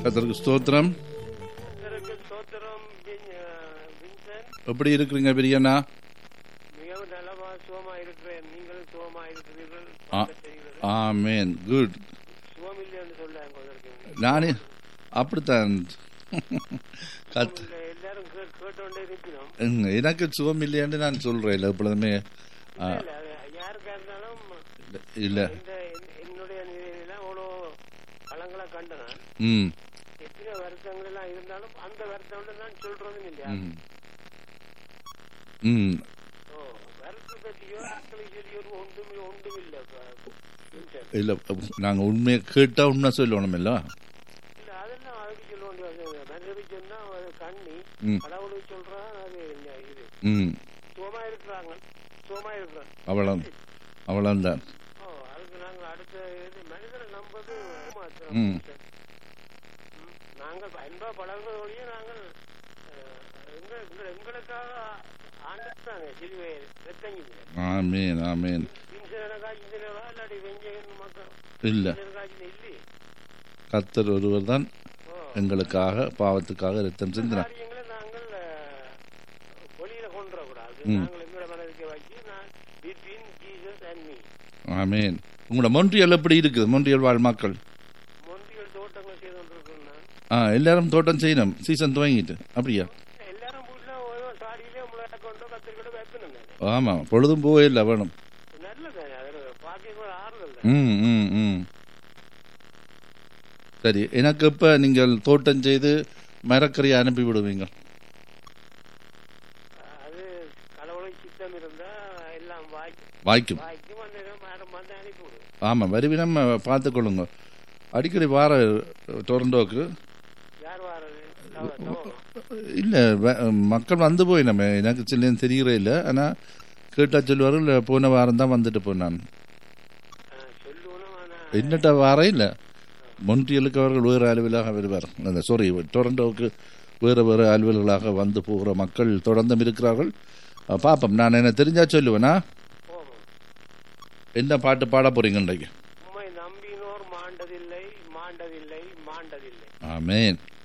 கத்தருக்கு ஸ்தோத்திரம் கர்த்தருக்கு ஸ்தோத்திரம் வின்- அஹ், வின்சென்ட் எப்படி இருக்கிறீங்க பெரியண்ணா மிகவும் நலமா சுகமா இருக்கிறேன் நீங்களும் சுகமா இருக்கிறீர்கள் ஆ. செய்கிறது. ஆமேன் குட் சுகம் இல்லைன்னு சொல்லாங்க அதற்கு நானே அப்படித்தான் கத் இல்ல, எல்லாரும் கே- கேட்டோண்டே இருக்கிறோம் ம், எனக்கு சுகம் இல்லையான்னு நான் சொல்றேன் இல்லை எப்பொழுதுமே ஆ, இல்ல, அது யாருக்கா இருந்தாலும் இல்லை இந்த என்- என்னுடைய நிலையில அவ்வளோ பழங்களை கண்டன ம் எத்தனை வருத்தங்கள் எல்லாம் இருந்தாலும் அந்த வருத்தம் நான் சொல்றதும் இல்லையா ம் ம் ஓ வருத்த பற்றியோ அக்களை சொல்லியோ ஒன்றும் ஒன்றும் இல்லை வின்சென்ட் இல்லை நாங்கள் உண்மையை கேட்டால் உண்மை சொல்லணும் இல்லை இல்ல அதெல்லாம் அதுக்கு சொல்ல வேண்டியது மனிதவி சொன்னா அது கண்ணி ம். கடவுளுக்கு சொல்றான் அது என்ன இது ம் சுகமா இருக்கிறாங்க சுகமா இருக்கிறாங்க அவ்வளோ அவ்வளோதான் ஓ அதுக்கு நாங்க அடுத்த இது மனிதனை நம்பது மாத்திரம் ம். ம். நாங்கள் அன்பா பழகுறது வழியே நாங்கள் அஹ், எங்க எங்க- எங்களுக்காக ஆண்டுட்டாங்க சிலுவை ரத்தங்கி ஆமேன் ஆமேன் இன்சனக்கா இன்சனவா இல்லாட்டி வெஞ்சகன் மக்கள் இல்லை இன்சனக்காச்சு இல்லையே கத்தர் ஒருவர் தான் ஓ எங்களுக்காக பாவத்துக்காக ரத்தம் சிந்தினார் காரியங்களை நாங்கள் அஹ், வெளியில கொண்டு வரக்கூடாது ம். நாங்கள் எங்களோட மனதுக்கு வச்சு நான் between Jesus and me amen உங்களோட மொன்றியல் எப்படி இருக்குது மொன்றியல் வாழ் மக்கள் மொன்றியல் தோட்டங்கள் செய்து கொண்டிருக்கோம் நான் ஆ எல்லாரும் தோட்டம் செய்யணும் சீசன் துவங்கிட்டு அப்படியா எல்லாரும் வீட்டுல ஓரோ சாடியிலே முளை கொண்டோ கத்திரிக்கொண்டோ வைக்கணும் தானே ஆமாம் பொழுதும் போவே இல்லை வேணும் நல்லதானே அது பாக்கியம் ஒரு ஆறுதல் தான் ம் ம் ம் சரி எனக்கு இப்போ நீங்கள் தோட்டம் செய்து மரக்கறியை அனுப்பி விடுவீங்க அது கடவுளை சித்தம் இருந்தா எல்லாம் வாய்க்கும் வாய்க்கும் வாய்க்கும் வந்து மேடம் வந்து அனுப்பி விடும் ஆமாம் வருவினம் பார்த்துக்கொள்ளுங்க அடிக்கடி வார டொரண்டோக்கு யார் வாரது தவ- தவ- இல்லை மக்கள் வந்து போய் நம்ம எனக்கு சில்லேன்னு தெரிகிறே இல்லை ஆனால் கேட்டால் சொல்லுவார்கள் போன வாரம் தான் வந்துட்டு போனான் ஆ, சொல்லணும் ஆனா என்னட்ட வாரம் இல்லை மொன்றியலுக்கு அவர்கள் வேறு அலுவலாக வருவார் அந்த சாரி டொரண்டோவுக்கு வேறு வேறு அலுவல்களாக வந்து போகிற மக்கள் தொடர்ந்தும் இருக்கிறார்கள் அஹ், பார்ப்போம் நான் என்ன தெரிஞ்சா சொல்லுவேனா போவோம் என்ன பாட்டு பாட போறீங்க இன்றைக்கு உம்மை நம்பினோர் மாண்டதில்லை மாண்டதில்லை மாண்டதில்லை ஆமேன்